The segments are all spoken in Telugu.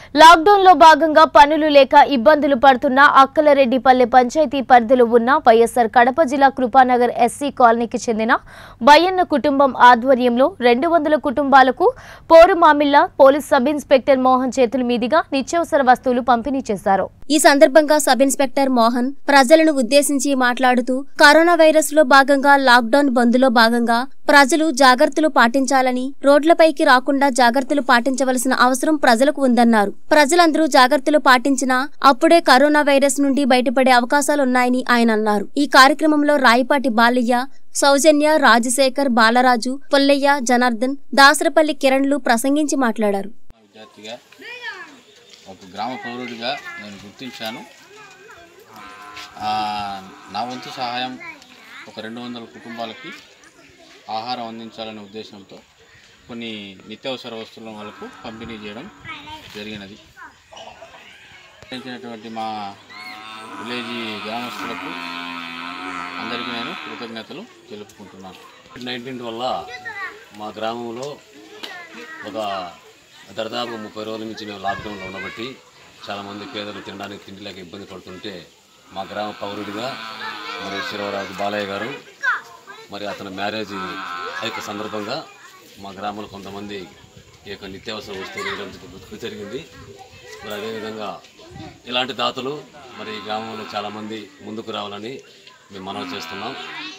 లాక్డౌన్ లో భాగంగా పనులు లేక ఇబ్బందులు పడుతున్న అక్కలరెడ్డిపల్లె పంచాయతీ పరిధిలో ఉన్న వైఎస్ఆర్ కడప జిల్లా కృపానగర్ ఎస్సీ కాలనీకి చెందిన బయ్యన్న కుటుంబం ఆధ్వర్యంలో రెండు వందల కుటుంబాలకు Porumamilla police sub inspector Mohan చేతుల మీదుగా నిత్యావసర వస్తువులు పంపిణీ చేశారు ఈ సందర్భంగా సబ్ ఇన్స్పెక్టర్ మోహన్ ప్రజలను ఉద్దేశించి మాట్లాడుతూ కరోనా వైరస్ లో భాగంగా లాక్డౌన్ బంద్లో భాగంగా ప్రజలు జాగ్రత్తలు పాటించాలని రోడ్లపైకి రాకుండా జాగ్రత్తలు పాటించవలసిన అవసరం ప్రజలకు ఉందన్నారు ప్రజలందరూ జాగ్రత్తలు పాటించినా అప్పుడే కరోనా వైరస్ నుండి బయటపడే అవకాశాలున్నాయని ఆయన అన్నారు ఈ కార్యక్రమంలో రాయపాటి బాలయ్య సౌజన్య రాజశేఖర్ బాలరాజు పుల్లయ్య జనార్దన్ దాసరపల్లి కిరణ్లు ప్రసంగించి మాట్లాడారు విద్యార్థిగా ఒక గ్రామ పౌరుడిగా నేను గుర్తించాను ఆ, నా వంతు సహాయం ఒక రెండు వందల కుటుంబాలకి ఆహారం అందించాలనే ఉద్దేశంతో కొన్ని నిత్యావసర వస్తువుల వాళ్ళకు పంపిణీ చేయడం జరిగినది అందించినటువంటి మా విలేజీ గ్రామస్తులకు అందరికీ నేను కృతజ్ఞతలు తెలుపుకుంటున్నాను కోవిడ్ నైన్టీన్ వల్ల మా గ్రామంలో ఒక దరిదాపు ముప్పై రోజుల నుంచి మేము లాక్డౌన్లో ఉండబట్టి చాలామంది పేదలు తినడానికి తిండి లేక ఇబ్బంది పడుతుంటే మా గ్రామ పౌరుడిగా మరి శివరాజు బాలయ్య గారు మరి అతని మ్యారేజ్ యొక్క సందర్భంగా మా గ్రామంలో కొంతమంది ఈ యొక్క నిత్యావసర వస్తువులు ఇవ్వడం జరిగింది మరి అదేవిధంగా ఇలాంటి దాతలు మరి ఈ గ్రామంలో చాలామంది ముందుకు రావాలని మేము మనవి చేస్తున్నాం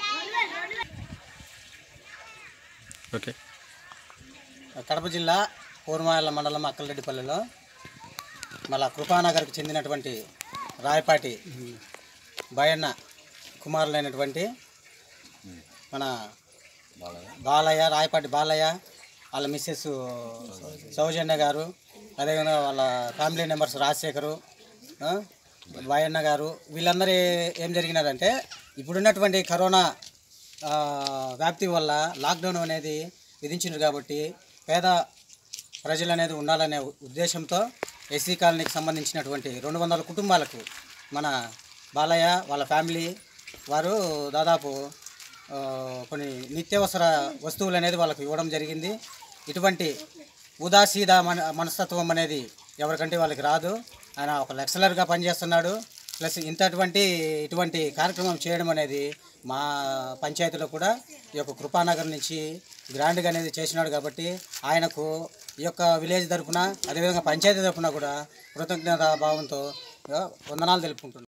ఓకే కడప జిల్లా పూర్మాయల మండలం అక్కలరెడ్డిపల్లిలో మళ్ళా కృపానగర్కు చెందినటువంటి రాయపాటి భయన్న కుమారులైనటువంటి మన బాలయ్య రాయపాటి బాలయ్య వాళ్ళ మిస్సెస్ సౌజన్య గారు అదేవిధంగా వాళ్ళ ఫ్యామిలీ మెంబర్స్ రాజశేఖరు ఆ, భయన్న గారు వీళ్ళందరూ ఏం జరిగినదంటే ఇప్పుడున్నటువంటి కరోనా ఆ, వ్యాప్తి వల్ల లాక్డౌన్ అనేది విధించిండ్రు కాబట్టి పేద ప్రజలు అనేది ఉండాలనే ఉద్దేశంతో ఎస్సీ కాలనీకి సంబంధించినటువంటి రెండు వందల కుటుంబాలకు మన బాలయ్య వాళ్ళ ఫ్యామిలీ వారు దాదాపు ఆ, కొన్ని నిత్యావసర వస్తువులు అనేది వాళ్ళకు ఇవ్వడం జరిగింది ఇటువంటి ఉదాసీద మన మనస్తత్వం అనేది ఎవరికంటే వాళ్ళకి రాదు ఆయన ఒక లెక్చరర్గా పనిచేస్తున్నాడు ప్లస్ ఇంతటువంటి ఇటువంటి కార్యక్రమం చేయడం అనేది మా పంచాయతీలో కూడా ఈ యొక్క కృపానగర్ నుంచి గ్రాండ్గా అనేది చేసినాడు కాబట్టి ఆయనకు ఈ యొక్క విలేజ్ తరపున అదేవిధంగా పంచాయతీ తరపున కూడా కృతజ్ఞతా భావంతో ఆ, వందనాలు తెలుపుకుంటున్నాను